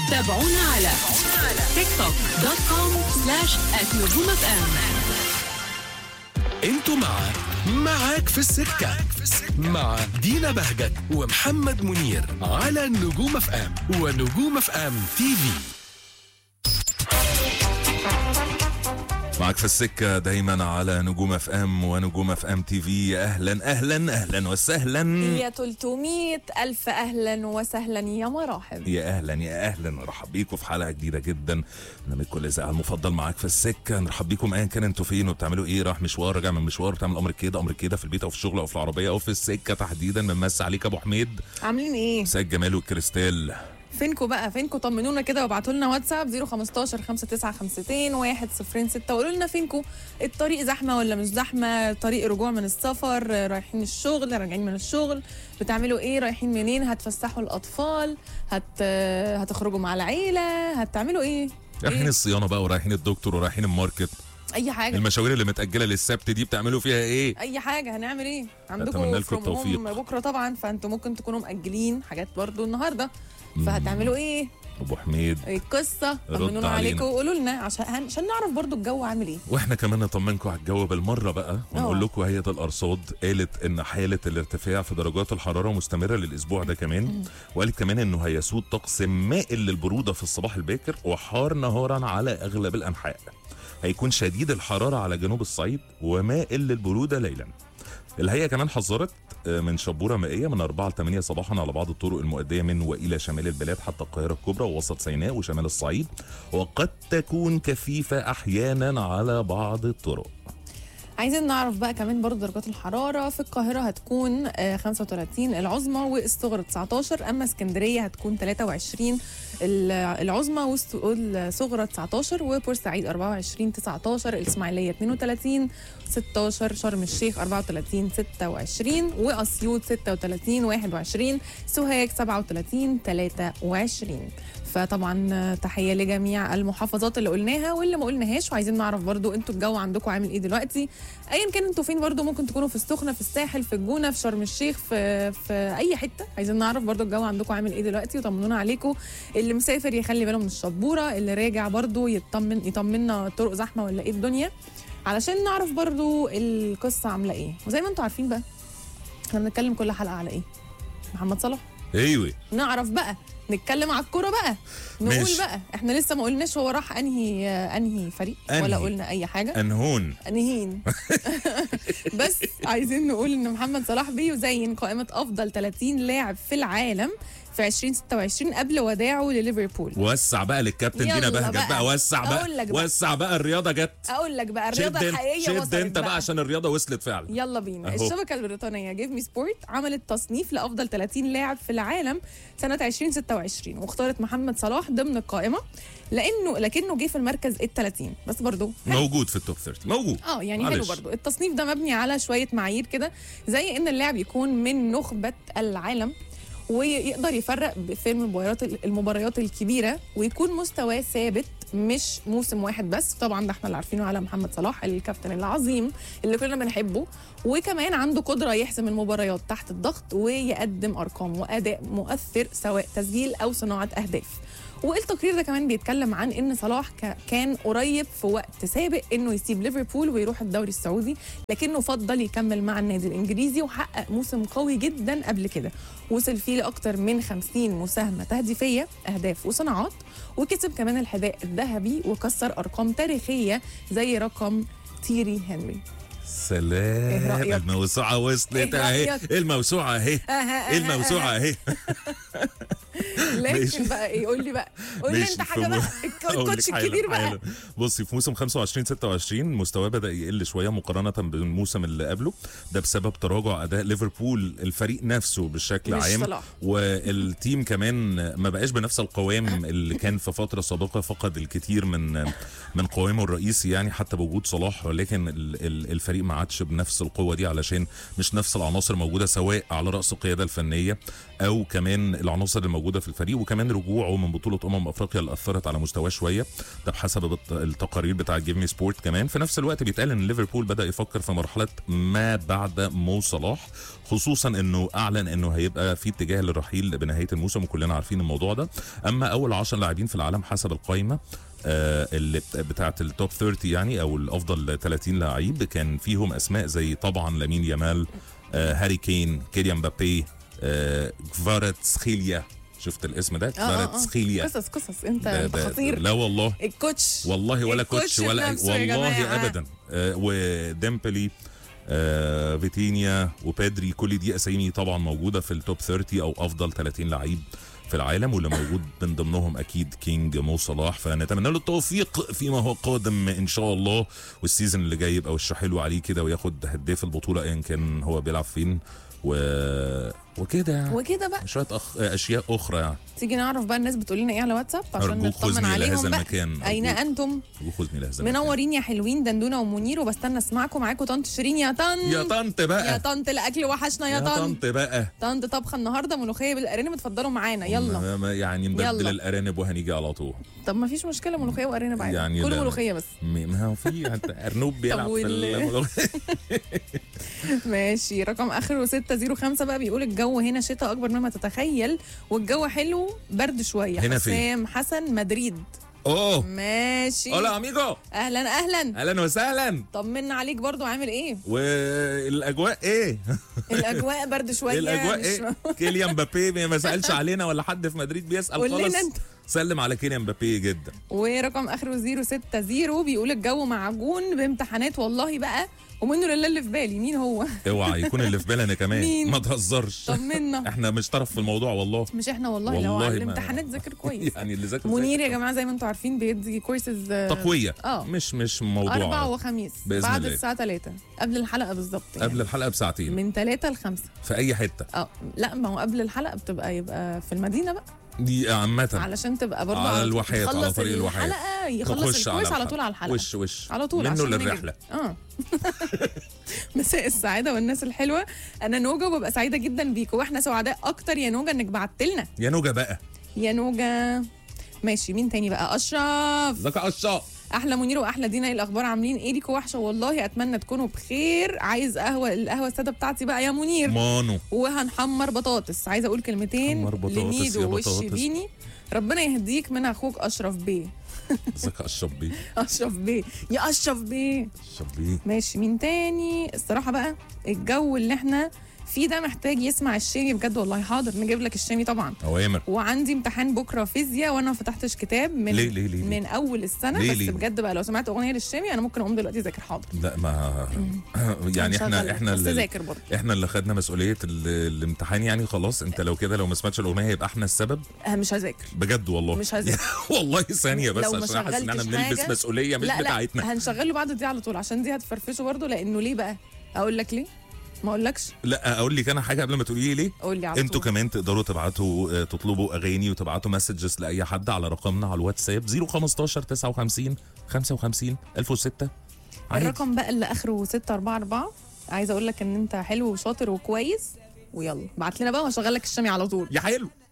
تابعونا على تيك توك دوت كوم سلاش نجوم اف ام انتوا مع معاك في السكة مع دينا بهجت ومحمد منير على نجوم اف ام ونجوم اف ام تي في معك في السكة دايما على نجوم اف ام ونجوم اف ام تي في اهلا اهلا اهلا وسهلا يا 300 ألف أهلا وسهلا يا مراحب يا اهلا يا اهلا نرحب بيكم في حلقه جديده جدا برنامجكم الاذاعه المفضل معاك في السكه نرحب بيكم ايا كان انتوا فين وبتعملوا ايه راح مشوار راجع من مشوار بتعمل امر كده امر كده في البيت او في الشغل او في العربيه او في السكه تحديدا بنمسي عليك ابو حميد عاملين إيه؟ سيد جمال والكريستال فينكم بقى فينكم طمنونا كده وابعتوا لنا واتساب 015 5952 106 وقولوا لنا فينكم الطريق زحمه ولا مش زحمه طريق رجوع من السفر رايحين الشغل راجعين من الشغل بتعملوا ايه رايحين منين هتفسحوا الاطفال هت هتخرجوا مع العيله هتعملوا ايه رايحين إيه؟ الصيانه بقى ورايحين الدكتور ورايحين الماركت اي حاجه المشاوير اللي متاجله للسبت دي بتعملوا فيها ايه اي حاجه هنعمل ايه أتمنى عندكم لكم from التوفيق. home بكره طبعا فانتوا ممكن تكونوا مأجلين حاجات برضو النهارده فهتعملوا ايه ابو حميد ايه القصه رد طمنونا علينا. عليكم وقولوا لنا عشان عشان نعرف برضو الجو عامل ايه واحنا كمان نطمنكم على الجو بالمره بقى ونقول أوه. لكم هيئه الارصاد قالت ان حاله الارتفاع في درجات الحراره مستمره للاسبوع ده كمان وقالت كمان انه هيسود طقس مائل للبروده في الصباح الباكر وحار نهارا على اغلب الانحاء هيكون شديد الحراره على جنوب الصعيد ومائل للبروده ليلا الهيئه كمان حذرت آه، من شبوره مائيه من 4 ل 8 صباحا على بعض الطرق المؤديه من والى شمال البلاد حتى القاهره الكبرى ووسط سيناء وشمال الصعيد وقد تكون كثيفه احيانا على بعض الطرق عايزين نعرف بقى كمان برضو درجات الحراره في القاهره هتكون آه، 35 العظمى والصغرى 19 اما اسكندريه هتكون 23 ال- العظمى والس- والصغرى 19 وبورسعيد 24 19 الاسماعيليه 32 16 شرم الشيخ 34 26 واسيوط 36 21 سوهاج 37 23 فطبعا آه، تحيه لجميع المحافظات اللي قلناها واللي ما قلناهاش وعايزين نعرف برضو انتوا الجو عندكم عامل ايه دلوقتي ايا كان انتوا فين برضو ممكن تكونوا في السخنه في الساحل في الجونه في شرم الشيخ في في اي حته عايزين نعرف برضو الجو عندكم عامل ايه دلوقتي وطمنونا عليكم اللي مسافر يخلي باله من الشبوره اللي راجع برضو يطمن يطمنا الطرق زحمه ولا ايه الدنيا علشان نعرف برضو القصه عامله ايه وزي ما انتوا عارفين بقى احنا بنتكلم كل حلقه على ايه محمد صلاح ايوه نعرف بقى نتكلم على الكوره بقى نقول ماشي. بقى احنا لسه ما قلناش هو راح انهي انهي فريق ولا أنهي. قلنا اي حاجه انهون انهين بس عايزين نقول ان محمد صلاح بيزين قائمه افضل 30 لاعب في العالم في 2026 قبل وداعه لليفربول وسع بقى للكابتن دينا يلا بهجت بقى. بقى وسع بقى, أقول لك بقى. وسع بقى الرياضه جت اقول لك بقى الرياضه شد انت الحقيقيه شد وصلت انت بقى عشان الرياضه وصلت فعلا يلا بينا أهو. الشبكه البريطانيه جيف مي سبورت عملت تصنيف لافضل 30 لاعب في العالم سنه 2026 واختارت محمد صلاح ضمن القائمه لانه لكنه جه في المركز ال 30 بس برضه موجود في التوب 30 موجود اه يعني حلو معلش. برضو التصنيف ده مبني على شويه معايير كده زي ان اللاعب يكون من نخبه العالم ويقدر يفرق ب- في المباريات المباريات الكبيره ويكون مستواه ثابت مش موسم واحد بس طبعا ده احنا اللي عارفينه على محمد صلاح الكابتن العظيم اللي كلنا بنحبه وكمان عنده قدره يحسم المباريات تحت الضغط ويقدم ارقام واداء مؤثر سواء تسجيل او صناعه اهداف والتقرير ده كمان بيتكلم عن ان صلاح ك- كان قريب في وقت سابق انه يسيب ليفربول ويروح الدوري السعودي لكنه فضل يكمل مع النادي الانجليزي وحقق موسم قوي جدا قبل كده وصل فيه لاكثر من 50 مساهمه تهديفيه اهداف وصناعات وكسب كمان الحذاء الذهبي وكسر ارقام تاريخيه زي رقم تيري هنري إيه سلام رأيك؟ الموسوعه وصلت إيه اهي رأيك؟ الموسوعه اهي الموسوعه اهي لكن ماشي. بقى ايه قول لي بقى قول لي ماشي، انت في حاجه مو- بقى أقول الكوتش لك حالا- الكبير بقى حالا. بصي في موسم 25 26 مستواه بدا يقل شويه مقارنه بالموسم اللي قبله ده بسبب تراجع اداء ليفربول الفريق نفسه بشكل مش عام صلاح. والتيم كمان ما بقاش بنفس القوام اللي كان في فتره سابقه فقد الكثير من من قوامه الرئيسي يعني حتى بوجود صلاح ولكن ال- ال- الفريق ما عادش بنفس القوه دي علشان مش نفس العناصر موجوده سواء على راس القياده الفنيه او كمان العناصر الموجوده في في الفريق وكمان رجوعه من بطوله امم افريقيا اللي اثرت على مستواه شويه ده بحسب الت- التقارير بتاع جيف مي سبورت كمان في نفس الوقت بيتقال ان ليفربول بدا يفكر في مرحله ما بعد مو صلاح خصوصا انه اعلن انه هيبقى في اتجاه للرحيل بنهايه الموسم وكلنا عارفين الموضوع ده اما اول 10 لاعبين في العالم حسب القائمه آه، اللي بت- بتاعت التوب 30 يعني او الافضل 30 لعيب كان فيهم اسماء زي طبعا لامين يامال آه، هاري كين كيليان مبابي آه، كفاراتسخيليا شفت الاسم ده آه، آه، آه. كفاراتسخيليا قصص قصص انت ده- انت ده- خطير لا والله الكوتش والله ولا الكوتش كوتش ولا بنفسه يا والله جماعة. ابدا آه وديمبلي آه فيتينيا وبيدري كل دي اسامي طبعا موجوده في التوب 30 او افضل 30 لعيب في العالم واللي موجود من ضمنهم اكيد كينج مو صلاح فنتمنى له التوفيق فيما هو قادم ان شاء الله والسيزون اللي جاي يبقى وشه حلو عليه كده وياخد هداف البطوله ايا كان هو بيلعب فين و... وكده يعني وكده بقى شويه أخ... اشياء اخرى يعني تيجي نعرف بقى الناس بتقول لنا ايه على واتساب عشان أرجوك نطمن خذني إلى عليهم هذا بقى المكان. اين أرجوك. انتم وخذني لهذا المكان. منورين يا حلوين دندونه ومنير وبستنى اسمعكم معاكم طنط شيرين يا طنط يا طنط بقى يا طنط الاكل وحشنا يا يا طنط طنط بقى طنط طبخه النهارده ملوخيه بالارانب اتفضلوا معانا يلا ما- ما- يعني نبدل يلا. الارانب وهنيجي على طول طب ما فيش مشكله ملوخيه وارانب عادي يعني كل لا. ملوخيه بس م- ما هو في ارنوب بيلعب في وال- الملوخية. ماشي رقم اخره 605 بقى بيقول الجو هنا شتاء اكبر مما تتخيل والجو حلو برد شويه هنا فين؟ حسام حسن مدريد اوه ماشي هولا اميجو اهلا اهلا اهلا وسهلا طمنا عليك برضو عامل ايه والاجواء ايه؟ الاجواء برد شويه الاجواء مش ايه؟ كيليان مبابي ما سالش علينا ولا حد في مدريد بيسال قول لنا خالص انت. سلم على كيليان مبابي جدا ورقم اخره 060 بيقول الجو معجون بامتحانات والله بقى ومنه لله اللي في بالي مين هو اوعى يكون اللي في بالي انا كمان مين؟ ما تهزرش طمنا احنا مش طرف في الموضوع والله مش احنا والله, لو والله على ما- الامتحانات ذاكر كويس يعني اللي ذاكر منير ذاكر. يا جماعه زي ما انتم عارفين بيدي كورسز تقويه اه مش مش موضوع أربعة وخميس بإذن بعد الله. الساعة 3 قبل الحلقة بالظبط يعني. قبل الحلقه بساعتين من 3 ل 5 في اي حته اه لا ما هو قبل الحلقة بتبقى يبقى في المدينة بقى دي عامه علشان تبقى برضه على الواحات، على يخلص طريق الواحات. الحلقة يخلص نخش الكورس على الحلقة. طول على الحلقة وش وش على طول منه عشان نجد. للرحله اه مساء السعادة والناس الحلوة أنا نوجا وببقى سعيدة جدا بيكوا واحنا سعداء أكتر يا نوجا إنك بعت لنا يا نوجا بقى يا نوجا ماشي مين تاني بقى أشرف ازيك يا اشرف احلى منير واحلى دينا ايه الاخبار عاملين ايه ليكوا وحشه والله اتمنى تكونوا بخير عايز قهوه القهوه الساده بتاعتي بقى يا منير مانو وهنحمر بطاطس عايزه اقول كلمتين حمر بطاطس يا لميدو بطاطس. والشبيني ربنا يهديك من اخوك اشرف بيه ازيك يا اشرف بيه اشرف بيه يا اشرف بيه اشرف بيه ماشي مين تاني الصراحه بقى الجو اللي احنا فيه ده محتاج يسمع الشامي بجد والله حاضر نجيب لك الشامي طبعا اوامر وعندي امتحان بكره فيزياء وانا ما فتحتش كتاب من ليه- ليه- ليه- ليه؟ من اول السنه ليه- بس ليه؟ بجد بقى لو سمعت اغنيه للشامي انا ممكن اقوم دلوقتي اذاكر حاضر لا ما يعني احنا هنشغل احنا بس اللي ذاكر برضه احنا اللي خدنا مسؤوليه ال- الامتحان يعني خلاص انت لو كده لو ما سمعتش الاغنيه يبقى احنا السبب أه مش هذاكر بجد والله مش هذاكر. والله ثانيه بس لو ما عشان احس ان احنا شغلتش بنلبس حاجة- مسؤوليه مش لا بتاعتنا لا هنشغله بعد دي على طول عشان دي هتفرفشه برضه لانه ليه بقى اقول لك ليه ما اقولكش لا اقول لك انا حاجه قبل ما تقولي لي ليه قول لي على انتوا طول كمان تقدروا تبعتوا آه، تطلبوا اغاني وتبعتوا مسجز لاي حد على رقمنا على الواتساب 015 59 55 1006 عادي. الرقم بقى اللي اخره 644 عايزه اقول لك ان انت حلو وشاطر وكويس ويلا بعت لنا بقى وهشغل لك الشامي على طول يا حلو